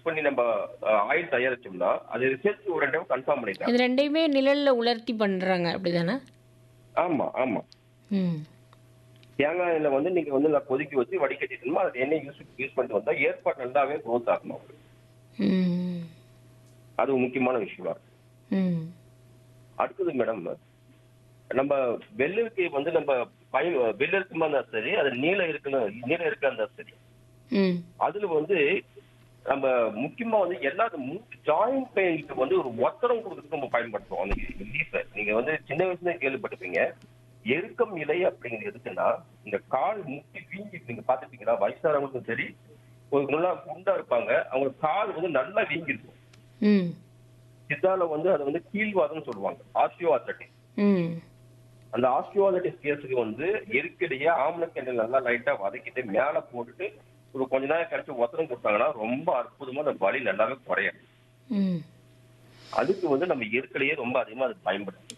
பண்ணி நம்ம ஆயில் தயாரிச்சோம்னா அது ரிசர்ச் ஒரு டைம் கன்ஃபார்ம் பண்ணிட்டாங்க இது ரெண்டையுமே நிழல்ல உலர்த்தி பண்றாங்க அப்படிதானே ஆமா ஆமா ம் தேங்காய் எண்ணெய் வந்து நீங்க வந்து நல்லா கொதிக்க வச்சு வடிகட்டிட்டோம்னா அது எண்ணெய் யூஸ் யூஸ் பண்ணிட்டு வந்தா ஏற்பாடு நல்லாவே க்ரோத் ஆகணும் ம் அது ஒரு முக்கியமான விஷயமா இருக்கு ம் அடுத்தது மேடம் நம்ம வெள்ளருக்கு வந்து நம்ம பயன் வெள்ளருக்குமா இருந்தா சரி அது நீளம் இருக்கணும் நீளம் இருக்கா இருந்தா சரி ம் அதுல வந்து நம்ம முக்கியமா வந்து எல்லா ஜாயிண்ட் பெயினுக்கு வந்து ஒரு ஒத்தடம் கொடுக்கறதுக்கு நம்ம பயன்படுத்துவோம் அந்த லீஃபை நீங்க வந்து சின்ன வயசுல கேள்விப்பட்டிருப்பீங்க எருக்கம் இலை அப்படிங்கிறது எதுக்குன்னா இந்த கால் முட்டி வீங்கி நீங்க பாத்துட்டீங்களா வயசானவங்களுக்கும் சரி ஒரு நல்லா குண்டா இருப்பாங்க அவங்க கால் வந்து நல்லா வீங்கி இருக்கும் ம் சித்தால வந்து அதை வந்து கீழ்வாதம்னு சொல்லுவாங்க ஆஸ்டியோ ம் அந்த ஆஸ்டியோலைட்டிஸ் கேஸுக்கு வந்து எருக்கடியே ஆம்லக்கெண்ணெய் நல்லா லைட்டா வதக்கிட்டு மேல போட்டுட்டு ஒரு கொஞ்ச நேரம் கழிச்சு ஒத்தனம் கொடுத்தாங்கன்னா ரொம்ப அற்புதமா அந்த வலி நல்லாவே குறையும் ம் அதுக்கு வந்து நம்ம எருக்கடியே ரொம்ப அதிகமா அது பயன்படுத்தும்